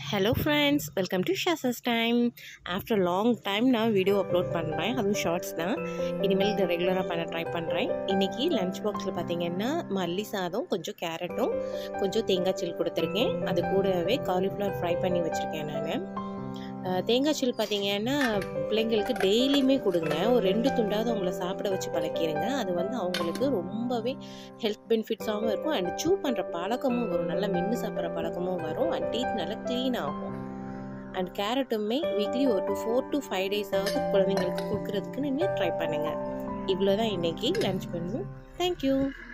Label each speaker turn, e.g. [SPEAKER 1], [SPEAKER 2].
[SPEAKER 1] hello friends welcome to ஷாசஸ் time after long time நான் video upload பண்ணுறேன் அதுவும் ஷார்ட்ஸ் தான் இனிமேல் இது ரெகுலராக பண்ண ட்ரை பண்ணுறேன் இன்றைக்கி லஞ்ச் பாக்ஸில் பார்த்தீங்கன்னா மல்லி சாதம் கொஞ்சம் கேரட்டும் கொஞ்சம் தேங்காய் சில் கொடுத்துருக்கேன் அது கூடவே காலிஃப்ளவர் ஃப்ரை பண்ணி வச்சுருக்கேன் நான் தேங்காய் சில் பார்த்தீங்கன்னா பிள்ளைங்களுக்கு டெய்லியுமே கொடுங்க ஒரு ரெண்டு துண்டாவது அவங்கள சாப்பிட வச்சு பழக்கிடுங்க அது வந்து அவங்களுக்கு ரொம்பவே ஹெல்த் பெனிஃபிட்ஸாகவும் இருக்கும் அண்ட் சூ பண்ணுற பழக்கமும் வரும் நல்லா மென்று சாப்பிட்ற பழக்கமும் வரும் அண்ட் டீத் நல்லா க்ளீன் ஆகும் அண்ட் கேரட்டுமே வீக்லி ஒரு டூ ஃபோர் டு ஃபைவ் டேஸாவது குழந்தைங்களுக்கு கொடுக்குறதுக்கு நீங்கள் ட்ரை பண்ணுங்கள் இவ்வளோ தான் இன்றைக்கி லன்ச் பண்ணுவோம் தேங்க்யூ